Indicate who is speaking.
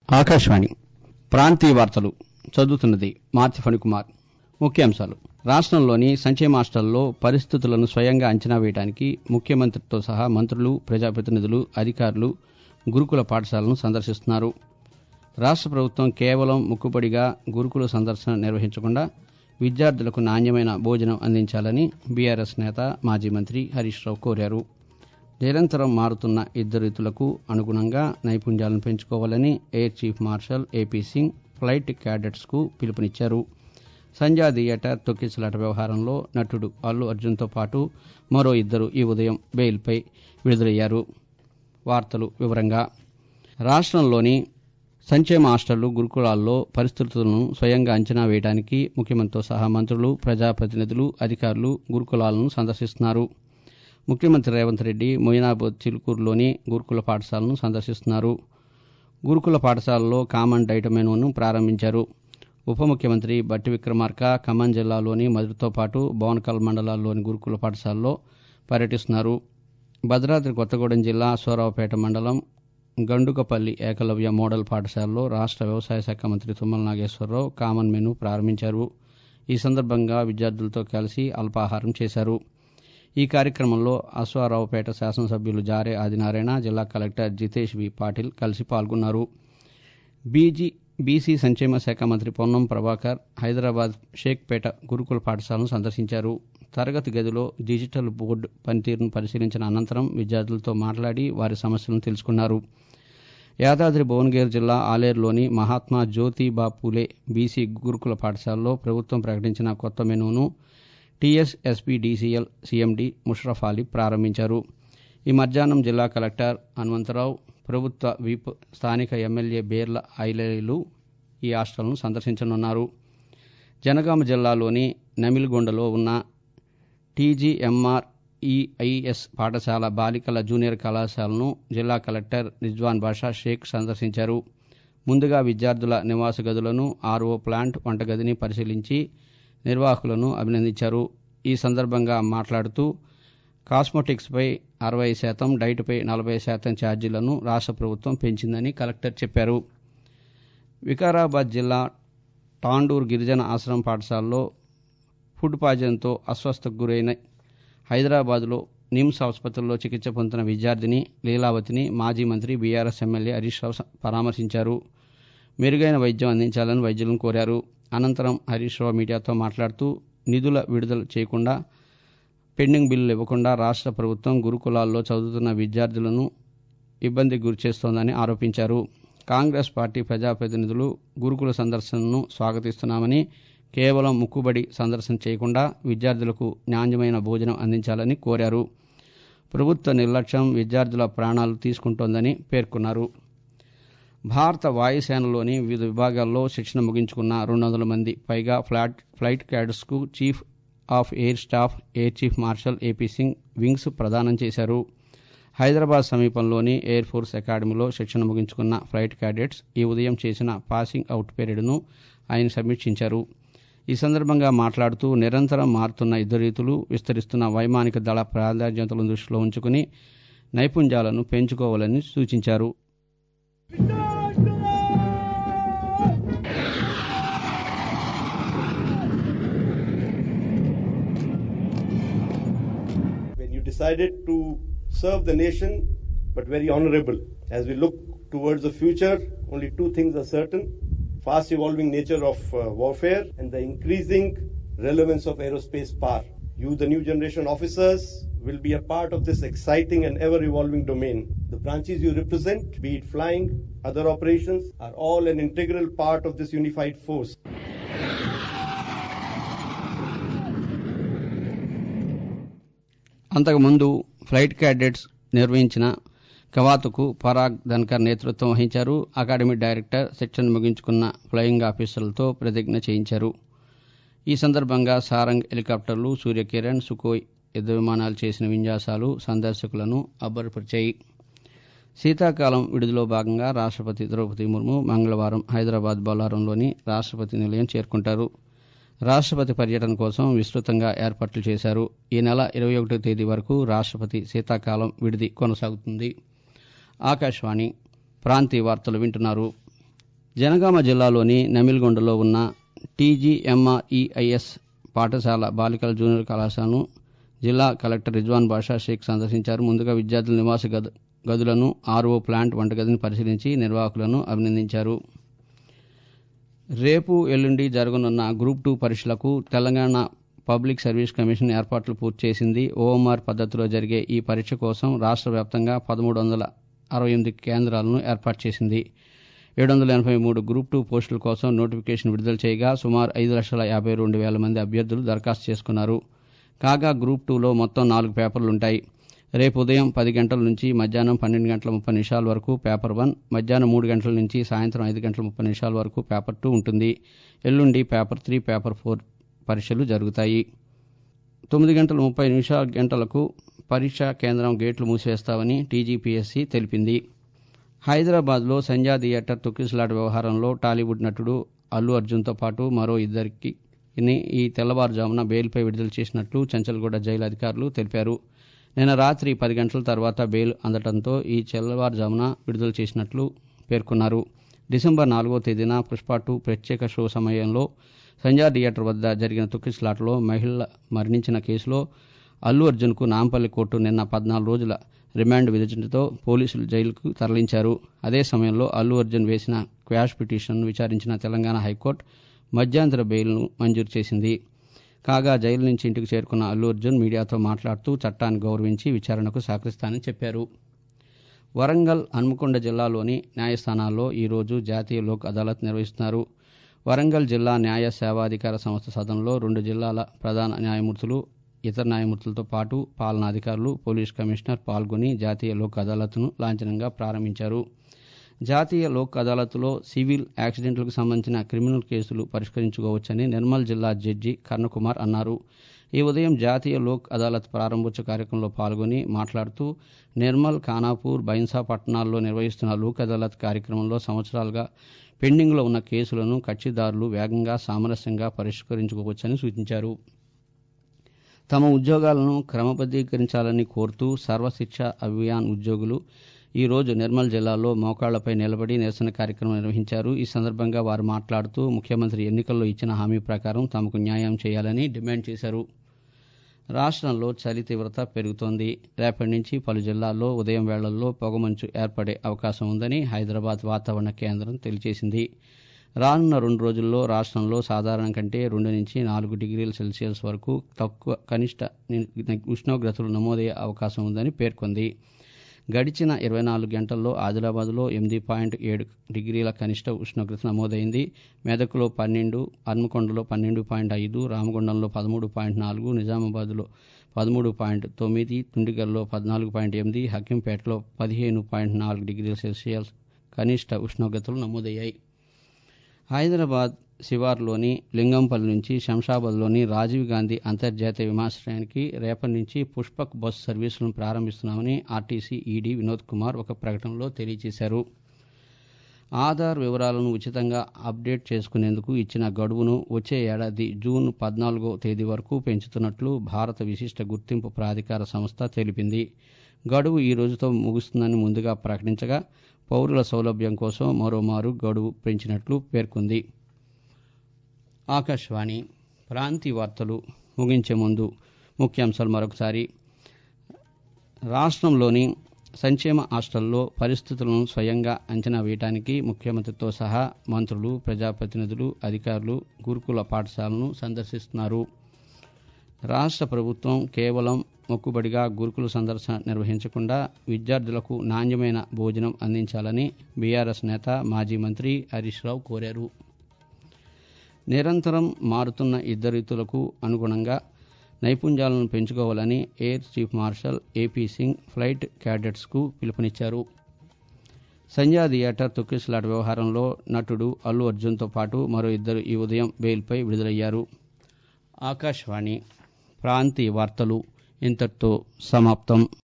Speaker 1: ఆకాశవాణి ప్రాంతీయ వార్తలు చదువుతున్నది మార్తి ఫణికుమార్ ముఖ్యాంశాలు రాష్టంలోని సంక్షేమ హాస్టళ్లలో పరిస్థితులను స్వయంగా అంచనా వేయడానికి ముఖ్యమంత్రితో సహా మంత్రులు ప్రజాప్రతినిధులు అధికారులు గురుకుల పాఠశాలను సందర్శిస్తున్నారు రాష్ట ప్రభుత్వం కేవలం ముక్కుబడిగా గురుకుల సందర్శన నిర్వహించకుండా విద్యార్థులకు నాణ్యమైన భోజనం అందించాలని బీఆర్ఎస్ నేత మాజీ మంత్రి హరీష్ రావు కోరారు నిరంతరం మారుతున్న యుద్ద రీతులకు అనుగుణంగా నైపుణ్యాలను పెంచుకోవాలని air chief marshal A P Singh flight క్యాడెట్స్కు పిలుపునిచ్చారు సంధ్యా థియేటర్ తొక్కిసలాట వ్యవహారంలో నటుడు అల్లు అర్జున్తో పాటు మరో ఇద్దరు ఈ ఉదయం బెయిల్పై విడుదలయ్యారు వార్తలు వివరంగా రాష్ట్రంలోని సంక్షేమ హాస్టళ్లు గురుకులాల్లో పరిస్థితులను స్వయంగా అంచనా వేయడానికి ముఖ్యమంత్రితో సహా మంత్రులు ప్రజాప్రతినిధులు అధికారులు గురుకులాలను సందర్శిస్తున్నారు ముఖ్యమంత్రి రేవంత్ రెడ్డి మొయినాబాద్ చిలుకూరులోని గురుకుల పాఠశాలను సందర్శిస్తున్నారు గురుకుల పాఠశాలలో కామన్ డైట్ మెనూను ప్రారంభించారు ఉప ముఖ్యమంత్రి బట్టి విక్రమార్క ఖమ్మం జిల్లాలోని మధురతో పాటు బోనకల్ మండలాల్లోని గురుకుల పాఠశాలలో పర్యటిస్తున్నారు భద్రాద్రి కొత్తగూడెం జిల్లా సూరావుపేట మండలం గండుకపల్లి ఏకలవ్య మోడల్ పాఠశాలలో రాష్ట్ర వ్యవసాయ శాఖ మంత్రి తుమ్మల నాగేశ్వరరావు కామన్ మెనూ ప్రారంభించారు ఈ సందర్భంగా విద్యార్థులతో కలిసి అల్పాహారం చేశారు ఈ కార్యక్రమంలో అశ్వారావుపేట శాసనసభ్యులు జారే ఆదినారాయణ జిల్లా కలెక్టర్ జితేష్ వి పాటిల్ కలిసి పాల్గొన్నారు బీజీ బీసీ సంక్షేమ శాఖ మంత్రి పొన్నం ప్రభాకర్ హైదరాబాద్ షేక్పేట గురుకుల పాఠశాలను సందర్శించారు తరగతి గదిలో డిజిటల్ బోర్డు పనితీరును పరిశీలించిన అనంతరం విద్యార్థులతో మాట్లాడి వారి సమస్యలను తెలుసుకున్నారు యాదాద్రి భువనగిరి జిల్లా ఆలేరులోని మహాత్మా జ్యోతిబా పూలే బీసీ గురుకుల పాఠశాలలో ప్రభుత్వం ప్రకటించిన కొత్త మెనూను T S S P D C L C M D Musharraf Ali ప్రారంభించారు ఈ మధ్యాహ్నం జిల్లా కలెక్టర్ హనుమంతరావు ప్రభుత్వ విప్ స్థానిక ఎమ్మెల్యే బేర్ల ఐలేలు ఈ హాస్టల్ను సందర్శించనున్నారు జనగామ జిల్లాలోని నమిల్గొండలో ఉన్న టీజీఎంఆర్ ఈఐఎస్ పాఠశాల బాలికల జూనియర్ కళాశాలను జిల్లా కలెక్టర్ రిజ్వాన్ బాషా షేక్ సందర్శించారు ముందుగా విద్యార్థుల నివాస గదులను ఆర్ఓ ప్లాంట్ వంటగదిని పరిశీలించి నిర్వాహకులను అభినందించారు ఈ సందర్భంగా మాట్లాడుతూ కాస్మోటిక్స్పై అరవై శాతం డైట్పై నలభై శాతం ఛార్జీలను రాష్ట్ర ప్రభుత్వం పెంచిందని కలెక్టర్ చెప్పారు వికారాబాద్ జిల్లా తాండూర్ గిరిజన ఆశ్రమం పాఠశాలలో ఫుడ్ పాయిజన్తో అస్వస్థకు గురైన హైదరాబాద్లో నిమ్స్ ఆసుపత్రిలో చికిత్స పొందుతున్న విద్యార్థిని లీలావతిని మాజీ మంత్రి బీఆర్ఎస్ ఎమ్మెల్యే హరీష్ రావు పరామర్శించారు మెరుగైన వైద్యం అందించాలని వైద్యులను కోరారు అనంతరం హరీష్ రావు మీడియాతో మాట్లాడుతూ నిధుల విడుదల చేయకుండా పెండింగ్ బిల్లులు ఇవ్వకుండా రాష్ట్ర ప్రభుత్వం గురుకులాల్లో చదువుతున్న విద్యార్థులను ఇబ్బందికి గురిచేస్తోందని ఆరోపించారు కాంగ్రెస్ పార్టీ ప్రజాప్రతినిధులు గురుకుల సందర్శనను స్వాగతిస్తున్నామని కేవలం ముక్కుబడి సందర్శన చేయకుండా విద్యార్థులకు నాణ్యమైన భోజనం అందించాలని కోరారు ప్రభుత్వ నిర్లక్ష్యం విద్యార్థుల ప్రాణాలు తీసుకుంటోందని పేర్కొన్నారు భారత వాయుసేనలోని వివిధ విభాగాల్లో శిక్షణ ముగించుకున్న రెండు వందల మంది పైగా ఫ్లాట్ ఫ్లైట్ క్యాడర్స్కు chief of air staff air chief marshal A P Singh wings ప్రదానం చేశారు హైదరాబాద్ సమీపంలోని ఎయిర్ ఫోర్స్ అకాడమీలో శిక్షణ ముగించుకున్న ఫ్లైట్ క్యాడెట్స్ ఈ ఉదయం చేసిన పాసింగ్ అవుట్ పెరేడ్ను ఆయన సమీక్షించారు ఈ సందర్భంగా మాట్లాడుతూ నిరంతరం మారుతున్న యుద్ధ రీతులు విస్తరిస్తున్న వైమానిక దళ ప్రాధాన్యతలను దృష్టిలో ఉంచుకుని నైపుణ్యాలను పెంచుకోవాలని సూచించారు
Speaker 2: when you decided to serve the nation, but very honorable. As we look towards the future, only two things are certain fast evolving nature of uh, warfare and the increasing relevance of aerospace power. You, the new generation officers, will be a part of this exciting and ever evolving domain. The branches you represent, be it flying, other operations, are all an integral part of this unified force.
Speaker 1: అంతకుముందు flight cadets నిర్వహించిన కవాతుకు పరాగ్ ధన్కర్ నేతృత్వం వహించారు academy director శిక్షణ ముగించుకున్న flying ఆఫీసర్లతో ప్రతిజ్ఞ చేయించారు ఈ సందర్భంగా సారంగ్ హెలికాప్టర్లు సూర్యకిరణ్ సుకోయ్ యుద్ధ విమానాలు చేసిన విన్యాసాలు సందర్శకులను అబ్బరపరిచాయి శీతాకాలం విడుదలలో భాగంగా రాష్ట్రపతి ద్రౌపది ముర్ము మంగళవారం హైదరాబాద్ బొల్లారంలోని రాష్ట్రపతి నిలయం చేరుకుంటారు రాష్ట్రపతి పర్యటన కోసం విస్తృతంగా ఏర్పాట్లు చేశారు ఈ నెల ఇరవై ఒకటో తేదీ వరకు రాష్ట్రపతి శీతాకాలం విడిది కొనసాగుతుంది ఆకాశవాణి ప్రాంతీయ వార్తలు వింటున్నారు జనగామ జిల్లాలోని నమిల్గొండలో ఉన్న టీజీఎంఆర్ఈఐఎస్ పాఠశాల బాలికల జూనియర్ కళాశాలను జిల్లా కలెక్టర్ రిజ్వాన్ బాషా షేక్ సందర్శించారు ముందుగా విద్యార్థుల నివాస గద గదులను ఆర్ఓ ప్లాంట్ వంటగదిని పరిశీలించి నిర్వాహకులను అభినందించారు రేపు ఎల్లుండి జరగనున్న గ్రూప్ టూ పరీక్షలకు తెలంగాణ పబ్లిక్ సర్వీస్ కమిషన్ ఏర్పాట్లు పూర్తి చేసింది ఓఎంఆర్ పద్ధతిలో జరిగే ఈ పరీక్ష కోసం రాష్ట్ర వ్యాప్తంగా పదమూడు వందల అరవై ఎనిమిది కేంద్రాలను ఏర్పాటు చేసింది ఏడు వందల ఎనభై మూడు గ్రూప్ టూ పోస్టుల కోసం నోటిఫికేషన్ విడుదల చేయగా సుమారు ఐదు లక్షల యాభై రెండు వేల మంది అభ్యర్థులు దరఖాస్తు చేసుకున్నారు కాగా గ్రూప్ టూలో మొత్తం నాలుగు పేపర్లుంటాయి రేపు ఉదయం పది గంటల నుంచి మధ్యాహ్నం పన్నెండు గంటల ముప్పై నిమిషాల వరకు పేపర్ వన్ మధ్యాహ్నం మూడు గంటల నుంచి సాయంత్రం ఐదు గంటల ముప్పై నిమిషాల వరకు పేపర్ టూ ఉంటుంది ఎల్లుండి పేపర్ త్రీ పేపర్ ఫోర్ పరీక్షలు జరుగుతాయి తొమ్మిది గంటల ముప్పై నిమిషాల గంటలకు పరీక్షా కేంద్రం గేట్లు మూసివేస్తామని టీజీపీఎస్సీ తెలిపింది హైదరాబాద్లో సంధ్యా థియేటర్ తొక్కిసలాట వ్యవహారంలో టాలీవుడ్ నటుడు అల్లు అర్జున్తో పాటు మరో ఇద్దరికి ఈ తెల్లవారుజామున బెయిల్పై విడుదల చేసినట్లు చంచల్గూడ జైలు అధికారులు తెలిపారు నిన్న రాత్రి పది గంటల తర్వాత బెయిల్ అందడంతో ఈ తెల్లవారుజామున విడుదల చేసినట్లు పేర్కొన్నారు డిసెంబర్ నాలుగో తేదీన పుష్ప టూ ప్రత్యేక షో సమయంలో సంజా థియేటర్ వద్ద జరిగిన తొక్కిసలాటలో మహిళ మరణించిన కేసులో అల్లు అర్జున్కు నాంపల్లి కోర్టు నిన్న పద్నాలుగు రోజుల రిమాండ్ విధించడంతో పోలీసులు జైలుకు తరలించారు అదే సమయంలో అల్లు అర్జున్ వేసిన క్వాష్ పిటిషన్ను విచారించిన తెలంగాణ హైకోర్టు మధ్యంతర బెయిల్ను మంజూరు చేసింది కాగా జైలు నుంచి ఇంటికి చేరుకున్న అల్లు అర్జున్ మీడియాతో మాట్లాడుతూ చట్టాన్ని గౌరవించి విచారణకు సహకరిస్తానని చెప్పారు వరంగల్ హన్మకొండ జిల్లాలోని న్యాయస్థానాల్లో ఈరోజు జాతీయ లోక్ అదాలత్ నిర్వహిస్తున్నారు వరంగల్ జిల్లా న్యాయ సేవాధికార సంస్థ సదనంలో రెండు జిల్లాల ప్రధాన న్యాయమూర్తులు ఇతర న్యాయమూర్తులతో పాటు పాలనాధికారులు పోలీస్ కమిషనర్ పాల్గొని జాతీయ లోక్ అదాలత్ను లాంఛనంగా ప్రారంభించారు జాతీయ లోక్ అదాలత్లో సివిల్ యాక్సిడెంట్లకు సంబంధించిన క్రిమినల్ కేసులు పరిష్కరించుకోవచ్చని నిర్మల్ జిల్లా జడ్జి కర్ణకుమార్ అన్నారు ఈ ఉదయం జాతీయ లోక్ అదాలత్ ప్రారంభోత్సవ కార్యక్రమంలో పాల్గొని మాట్లాడుతూ నిర్మల్ ఖానాపూర్ బైన్సా పట్టణాల్లో నిర్వహిస్తున్న లోక్ అదాలత్ కార్యక్రమంలో సంవత్సరాలుగా పెండింగ్లో ఉన్న కేసులను కక్షిదారులు వేగంగా సామరస్యంగా పరిష్కరించుకోవచ్చని సూచించారు తమ ఉద్యోగాలను క్రమబద్దీకరించాలని కోరుతూ సర్వశిక్ష అభియాన్ ఉద్యోగులు ఈ రోజు నిర్మల్ జిల్లాలో మోకాళ్లపై నిలబడి నిరసన కార్యక్రమం నిర్వహించారు ఈ సందర్భంగా వారు మాట్లాడుతూ ముఖ్యమంత్రి ఎన్నికల్లో ఇచ్చిన హామీ ప్రకారం తమకు న్యాయం చేయాలని డిమాండ్ చేశారు రాష్ట్రంలో చలి తీవ్రత పెరుగుతోంది రేపటి నుంచి పలు జిల్లాల్లో ఉదయం వేళల్లో పొగమంచు ఏర్పడే అవకాశం ఉందని హైదరాబాద్ వాతావరణ కేంద్రం తెలియజేసింది రానున్న రెండు రోజుల్లో రాష్ట్రంలో సాధారణం కంటే రెండు నుంచి నాలుగు డిగ్రీల సెల్సియస్ వరకు తక్కువ కనిష్ట ఉష్ణోగ్రతలు నమోదయ్యే అవకాశం ఉందని పేర్కొంది గడిచిన ఇరవై నాలుగు గంటల్లో ఆదిలాబాద్లో ఎనిమిది పాయింట్ ఏడు డిగ్రీల కనిష్ట ఉష్ణోగ్రత నమోదైంది మెదక్లో పన్నెండు హన్మకొండలో పన్నెండు పాయింట్ ఐదు రామగుండంలో పదమూడు పాయింట్ నాలుగు నిజామాబాద్లో పదమూడు పాయింట్ తొమ్మిది తుండిగల్లో పద్నాలుగు పాయింట్ ఎనిమిది హక్కింపేటలో పదిహేను పాయింట్ నాలుగు డిగ్రీల సెల్సియస్ కనిష్ట ఉష్ణోగ్రతలు నమోదయ్యాయి హైదరాబాద్ శివార్లోని లింగంపల్లి నుంచి శంషాబాద్లోని రాజీవ్ గాంధీ అంతర్జాతీయ విమానాశ్రయానికి రేపటి నుంచి పుష్పక్ బస్సు సర్వీసులను ప్రారంభిస్తున్నామని ఆర్టీసీ ఈడీ వినోద్ కుమార్ ఒక ప్రకటనలో తెలియజేశారు ఆధార్ వివరాలను ఉచితంగా అప్డేట్ చేసుకునేందుకు ఇచ్చిన గడువును వచ్చే ఏడాది జూన్ పద్నాలుగో తేదీ వరకు పెంచుతున్నట్లు భారత విశిష్ట గుర్తింపు ప్రాధికార సంస్థ తెలిపింది గడువు ఈ రోజుతో ముగుస్తుందని ముందుగా ప్రకటించగా పౌరుల సౌలభ్యం కోసం మరోమారు గడువు పెంచినట్లు పేర్కొంది ఆకాశవాణి ప్రాంతీయ వార్తలు ముగించే ముందు ముఖ్యాంశాలు మరొకసారి రాష్ట్రంలోని సంక్షేమ హాస్టల్లో పరిస్థితులను స్వయంగా అంచనా వేయడానికి ముఖ్యమంత్రితో సహా మంత్రులు ప్రజాప్రతినిధులు అధికారులు గురుకుల పాఠశాలను సందర్శిస్తున్నారు రాష్ట్ర ప్రభుత్వం కేవలం మొక్కుబడిగా గురుకుల సందర్శన నిర్వహించకుండా విద్యార్థులకు నాణ్యమైన భోజనం అందించాలని బీఆర్ఎస్ నేత మాజీ మంత్రి హరీష్ రావు కోరారు నిరంతరం మారుతున్న యుద్ధరీతులకు అనుగుణంగా నైపుణ్యాలను పెంచుకోవాలని air chief marshal A P Singh flight క్యాడెట్స్కు పిలుపునిచ్చారు సంజయ్ థియేటర్ తొక్కిసలాట వ్యవహారంలో నటుడు అల్లు అర్జున్తో పాటు మరో ఇద్దరు ఈ ఉదయం బెయిల్పై విడుదలయ్యారు ఆకాశవాణి ప్రాంతీయ వార్తలు ఇంతటితో సమాప్తం